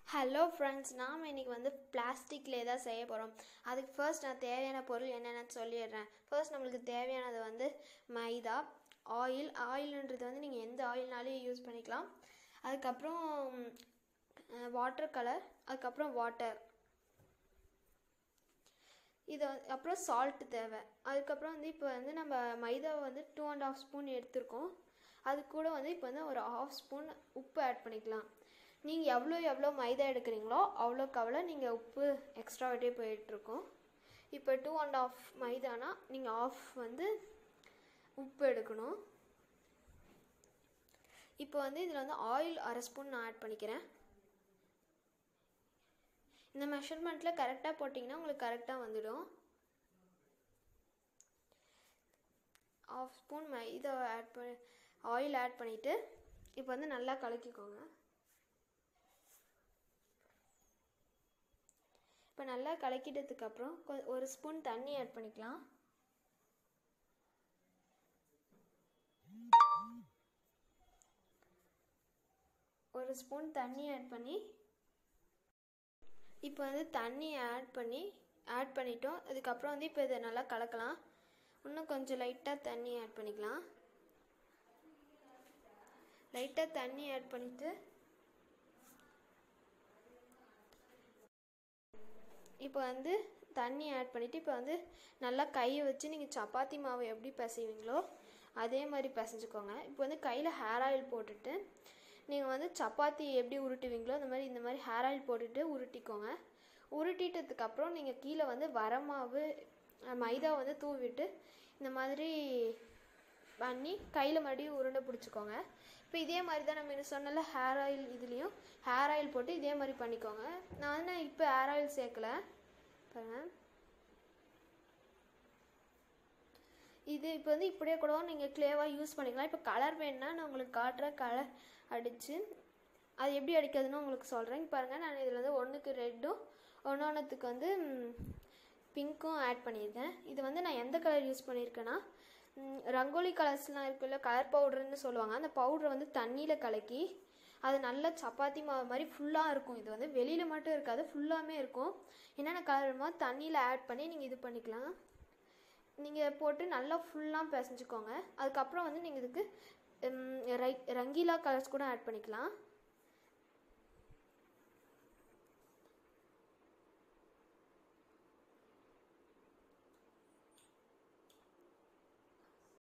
hello friends நாம் இன்றைக்கி வந்து பிளாஸ்டிக்லே தான் செய்ய போகிறோம் அதுக்கு ஃபர்ஸ்ட் நான் தேவையான பொருள் என்னென்னு சொல்லிடுறேன் ஃபர்ஸ்ட் நம்மளுக்கு தேவையானது வந்து மைதா ஆயில் ஆயில்ன்றது வந்து நீங்கள் எந்த ஆயில்னாலும் யூஸ் பண்ணிக்கலாம் அதுக்கப்புறம் வாட்டர் கலர் அதுக்கப்புறம் வாட்டர் இது வந்து- அப்புறம் சால்ட் தேவை அதுக்கப்புறம் வந்து இப்போ வந்து நம்ம மைதாவை வந்து டூ அண்ட் ஆஃப் ஸ்பூன் எடுத்திருக்கோம் அது கூட வந்து இப்போ வந்து ஒரு ஹாஃப் ஸ்பூன் உப்பு ஆட் பண்ணிக்கலாம் நீங்கள் எவ்வளோ எவ்வளோ மைதா எடுக்கிறீங்களோ அவ்வளோக்கு அவ்வளோ நீங்கள் உப்பு எக்ஸ்ட்ராவிட்டே போயிட்டுருக்கோம் இப்போ டூ அண்ட் ஆஃப் மைதானா நீங்கள் ஆஃப் வந்து உப்பு எடுக்கணும் இப்போ வந்து இதில் வந்து ஆயில் அரை ஸ்பூன் நான் ஆட் பண்ணிக்கிறேன் இந்த மெஷர்மெண்ட்டில் கரெக்டாக போட்டிங்கன்னா உங்களுக்கு கரெக்டாக வந்துடும் ஆஃப் ஸ்பூன் மைதா ஆட் பண்ணி ஆயில் ஆட் பண்ணிவிட்டு இப்போ வந்து நல்லா கலக்கிக்கோங்க இப்போ நல்லா கலக்கிட்டதுக்கப்புறம் கொ- ஒரு ஸ்பூன் தண்ணி ஆட் பண்ணிக்கலாம் ஒரு ஸ்பூன் தண்ணி ஆட் பண்ணி இப்போ வந்து தண்ணி ஆட் பண்ணி ஆட் பண்ணிட்டோம் அதுக்கப்புறம் வந்து இப்போ இதை நல்லா கலக்கலாம் இன்னும் கொஞ்சம் லைட்டாக தண்ணி ஆட் பண்ணிக்கலாம் லைட்டாக தண்ணி ஆட் பண்ணிவிட்டு இப்போ வந்து தண்ணி ஆட் பண்ணிவிட்டு இப்போ வந்து நல்லா கையை வச்சு நீங்கள் சப்பாத்தி மாவு எப்படி பிசைவீங்களோ அதே மாதிரி பிசைஞ்சுக்கோங்க இப்போ வந்து கையில் ஹேர் ஆயில் போட்டுட்டு நீங்கள் வந்து சப்பாத்தி எப்படி உருட்டுவீங்களோ அந்த மாதிரி இந்த மாதிரி ஹேர் ஆயில் போட்டுட்டு உருட்டிக்கோங்க உருட்டிட்டதுக்கப்புறம் நீங்கள் கீழே வந்து வரமாவு அஹ், மைதா வந்து தூவிட்டு இந்த மாதிரி பண்ணி கையில் மறுபடியும் உருண்டை பிடிச்சிக்கோங்க இப்போ இதே மாதிரி தான் நம்ம இன்னும் சொன்னல ஹேர் ஆயில் இதுலேயும் ஹேர் ஆயில் போட்டு இதே மாதிரி பண்ணிக்கோங்க நான் வந்து இப்போ ஹேர் ஆயில் சேர்க்கல பாருங்க இது இப்போ வந்து இப்படியே கூட நீங்கள் க்ளேவாக யூஸ் பண்ணிக்கலாம் இப்போ கலர் வேணும்னா நான் உங்களுக்கு காட்டுறேன் கலர் அடித்து அது எப்படி அடிக்கிறதுன்னு உங்களுக்கு சொல்கிறேன் பாருங்கள் நான் இதில் வந்து ஒன்றுக்கு ரெட்டும் ஒன்று ஒன்றுத்துக்கு வந்து பிங்க்கும் ஆட் பண்ணியிருக்கேன் இது வந்து நான் எந்த கலர் யூஸ் பண்ணியிருக்கேன்னா ம், ரங்கோலி கலர்ஸ்லாம் இருக்குல்ல கலர் பவுடர்னு சொல்லுவாங்க அந்த பவுடரை வந்து தண்ணியில் கலக்கி அது நல்ல சப்பாத்தி மாவு மாதிரி ஃபுல்லாக இருக்கும் இது வந்து வெளியில் மட்டும் இருக்காது ஃபுல்லாமே இருக்கும் என்னென்ன கலர் வேணுமோ தண்ணியில் ஆட் பண்ணி நீங்கள் இது பண்ணிக்கலாம் நீங்கள் போட்டு நல்லா ஃபுல்லாக பிசைஞ்சுக்கோங்க அதுக்கப்புறம் வந்து நீங்கள் இதுக்கு ம், ரை ரங்கீலா கலர்ஸ் கூட ஆட் பண்ணிக்கலாம்